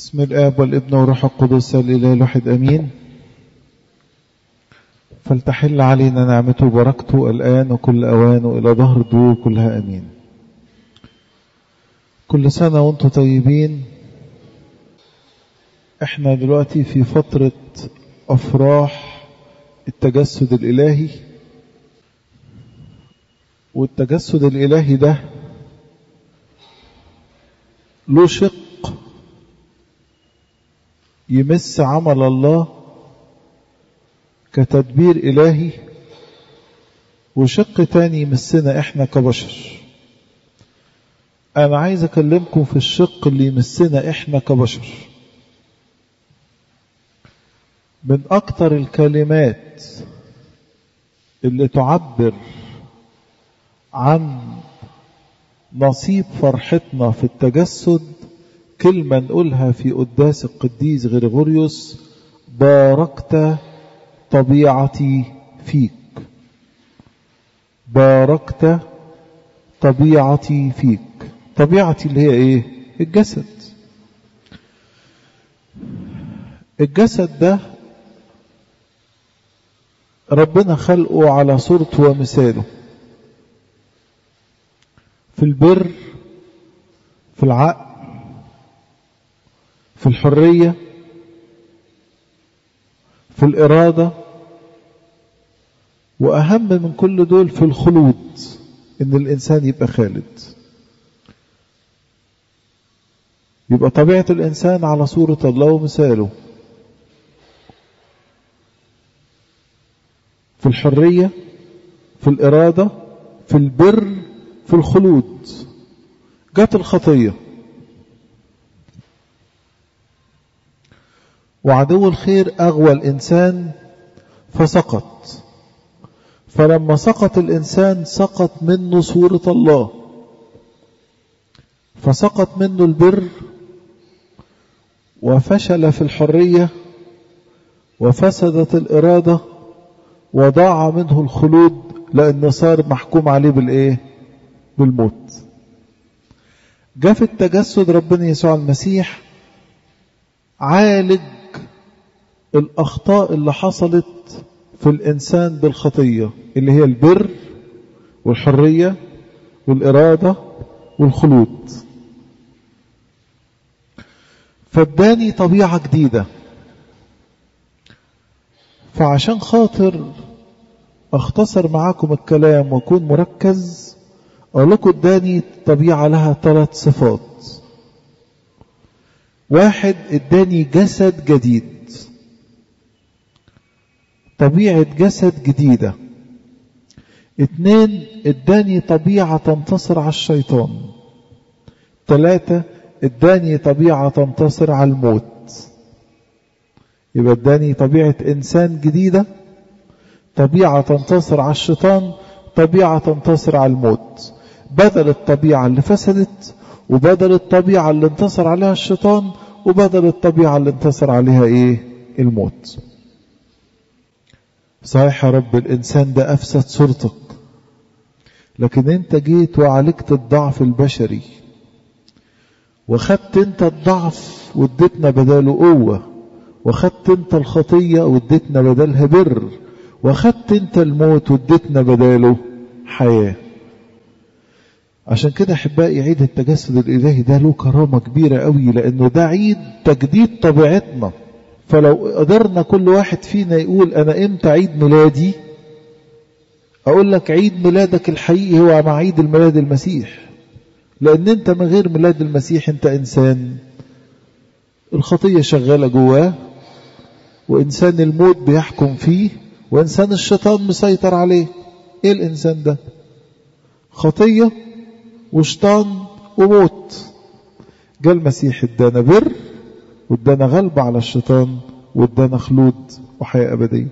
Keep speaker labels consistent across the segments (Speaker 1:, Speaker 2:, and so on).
Speaker 1: بسم الآب والابن والروح القدس الإله الواحد أمين فلتحل علينا نعمته وبركته الآن وكل أوان وإلى ظهر الدور كلها أمين كل سنة وانتم طيبين احنا دلوقتي في فترة أفراح التجسد الإلهي والتجسد الإلهي ده له شق يمس عمل الله كتدبير إلهي وشق تاني يمسنا إحنا كبشر أنا عايز أكلمكم في الشق اللي يمسنا إحنا كبشر من أكتر الكلمات اللي تعبر عن نصيب فرحتنا في التجسد كلمة نقولها في قداس القديس غريغوريوس باركت طبيعتي فيك باركت طبيعتي فيك طبيعتي اللي هي ايه الجسد الجسد ده ربنا خلقه على صورته ومثاله في البر في العقل في الحرية في الإرادة وأهم من كل دول في الخلود إن الإنسان يبقى خالد يبقى طبيعة الإنسان على صورة الله ومثاله في الحرية في الإرادة في البر في الخلود جت الخطيه وعدو الخير أغوى الإنسان فسقط فلما سقط الإنسان سقط منه صورة الله فسقط منه البر وفشل في الحرية وفسدت الإرادة وضاع منه الخلود لأنه صار محكوم عليه بالإيه؟ بالموت جاء في التجسد ربنا يسوع المسيح عالج الأخطاء اللي حصلت في الإنسان بالخطية اللي هي البر والحرية والإرادة والخلود فاداني طبيعة جديدة فعشان خاطر اختصر معاكم الكلام واكون مركز اقول لكم اداني طبيعة لها ثلاث صفات واحد اداني جسد جديد طبيعة جسد جديدة اتنين اداني طبيعة تنتصر على الشيطان تلاتة اداني طبيعة تنتصر على الموت يبقى اداني طبيعة انسان جديدة طبيعة تنتصر على الشيطان طبيعة تنتصر على الموت بدل الطبيعة اللي فسدت وبدل الطبيعة اللي انتصر عليها الشيطان وبدل الطبيعة اللي انتصر عليها ايه الموت صحيح يا رب الإنسان ده أفسد صورتك لكن أنت جيت وعالجت الضعف البشري وخدت أنت الضعف واديتنا بداله قوة وخدت أنت الخطية واديتنا بدلها بر وخدت أنت الموت واديتنا بداله حياة عشان كده أحبائي عيد التجسد الإلهي ده له كرامة كبيرة قوي لأنه ده عيد تجديد طبيعتنا فلو قدرنا كل واحد فينا يقول أنا إمتى عيد ميلادي أقول لك عيد ميلادك الحقيقي هو مع عيد الميلاد المسيح لأن أنت من غير ميلاد المسيح أنت إنسان الخطية شغالة جواه وإنسان الموت بيحكم فيه وإنسان الشيطان مسيطر عليه إيه الإنسان ده خطية وشيطان وموت جاء المسيح ادانا بر وادانا غلبة على الشيطان وادانا خلود وحياة أبدية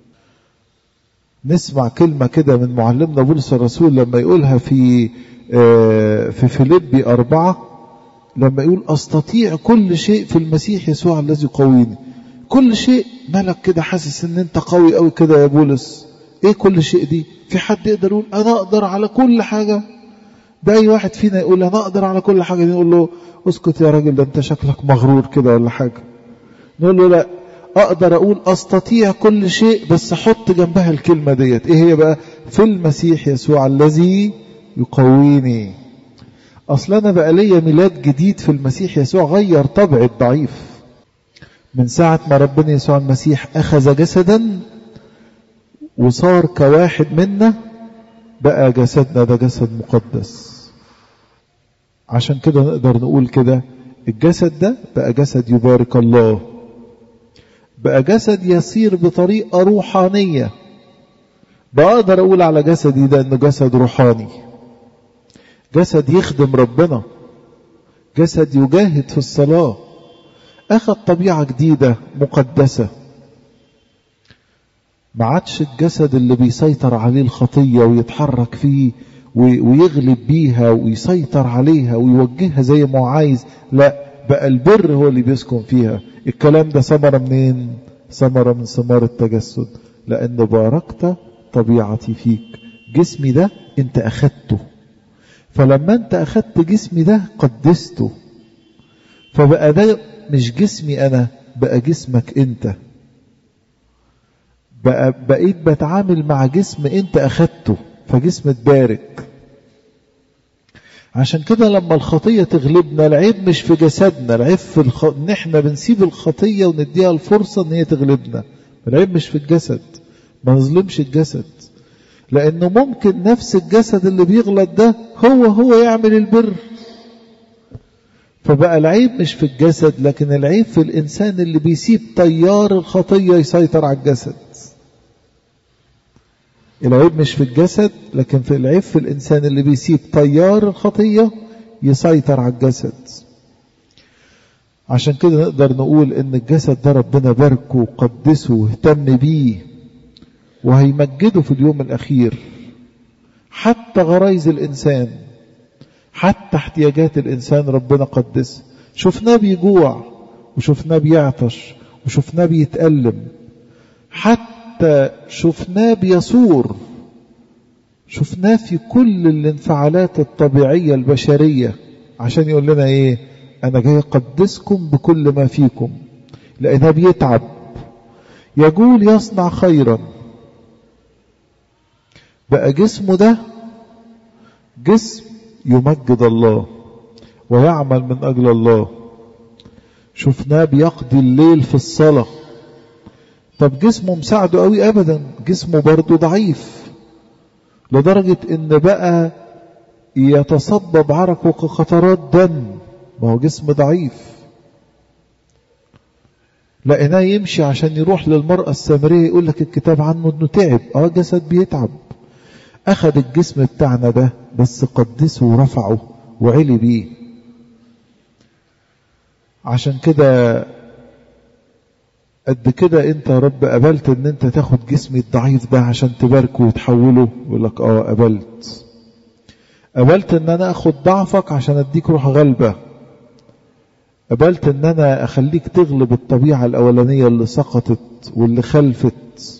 Speaker 1: نسمع كلمة كده من معلمنا بولس الرسول لما يقولها في في فيليبي أربعة لما يقول أستطيع كل شيء في المسيح يسوع الذي يقويني كل شيء مالك كده حاسس ان انت قوي قوي كده يا بولس ايه كل شيء دي في حد يقدر يقول انا اقدر على كل حاجة ده اي واحد فينا يقول انا اقدر على كل حاجه نقول له اسكت يا راجل ده انت شكلك مغرور كده ولا حاجه نقول له لا اقدر اقول استطيع كل شيء بس حط جنبها الكلمه ديت ايه هي بقى في المسيح يسوع الذي يقويني اصل انا بقى ليا ميلاد جديد في المسيح يسوع غير طبع الضعيف من ساعه ما ربنا يسوع المسيح اخذ جسدا وصار كواحد منا بقى جسدنا ده جسد مقدس عشان كده نقدر نقول كده الجسد ده بقى جسد يبارك الله بقى جسد يسير بطريقة روحانية بقدر أقول على جسدي ده إنه جسد روحاني جسد يخدم ربنا جسد يجاهد في الصلاة أخذ طبيعة جديدة مقدسة ما عادش الجسد اللي بيسيطر عليه الخطية ويتحرك فيه ويغلب بيها ويسيطر عليها ويوجهها زي ما هو عايز لا بقى البر هو اللي بيسكن فيها الكلام ده ثمرة منين ثمرة من ثمار التجسد لأن باركت طبيعتي فيك جسمي ده انت أخدته فلما انت أخدت جسمي ده قدسته فبقى ده مش جسمي أنا بقى جسمك انت بقى بقيت بتعامل مع جسم انت أخدته فجسم تبارك عشان كده لما الخطية تغلبنا العيب مش في جسدنا العيب في الخ... ان احنا بنسيب الخطية ونديها الفرصة ان هي تغلبنا العيب مش في الجسد ما نظلمش الجسد لانه ممكن نفس الجسد اللي بيغلط ده هو هو يعمل البر فبقى العيب مش في الجسد لكن العيب في الانسان اللي بيسيب تيار الخطية يسيطر على الجسد العيب مش في الجسد لكن في العيب في الإنسان اللي بيسيب تيار الخطية يسيطر على الجسد عشان كده نقدر نقول ان الجسد ده ربنا باركه وقدسه واهتم بيه وهيمجده في اليوم الأخير حتى غرايز الإنسان حتى احتياجات الإنسان ربنا قدسه شفناه بيجوع وشفناه بيعطش وشفناه بيتألم حتى حتى شفناه بيصور شفناه في كل الانفعالات الطبيعية البشرية عشان يقول لنا ايه انا جاي اقدسكم بكل ما فيكم لانه بيتعب يقول يصنع خيرا بقى جسمه ده جسم يمجد الله ويعمل من اجل الله شفناه بيقضي الليل في الصلاه طب جسمه مساعده قوي ابدا جسمه برضه ضعيف لدرجة ان بقى يتصبب عرقه كقطرات دم ما هو جسم ضعيف لقيناه يمشي عشان يروح للمرأة السامرية يقول لك الكتاب عنه انه تعب اه جسد بيتعب اخذ الجسم بتاعنا ده بس قدسه ورفعه وعلي بيه عشان كده قد كده انت يا رب قبلت ان انت تاخد جسمي الضعيف ده عشان تباركه وتحوله يقول لك اه قبلت قبلت ان انا اخد ضعفك عشان اديك روح غلبة قبلت ان انا اخليك تغلب الطبيعة الاولانية اللي سقطت واللي خلفت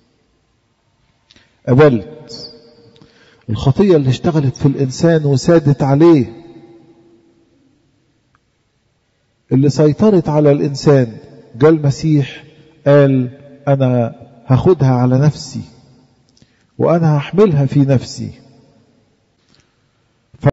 Speaker 1: قبلت الخطية اللي اشتغلت في الانسان وسادت عليه اللي سيطرت على الانسان جاء المسيح قال انا هاخدها على نفسي وانا هحملها في نفسي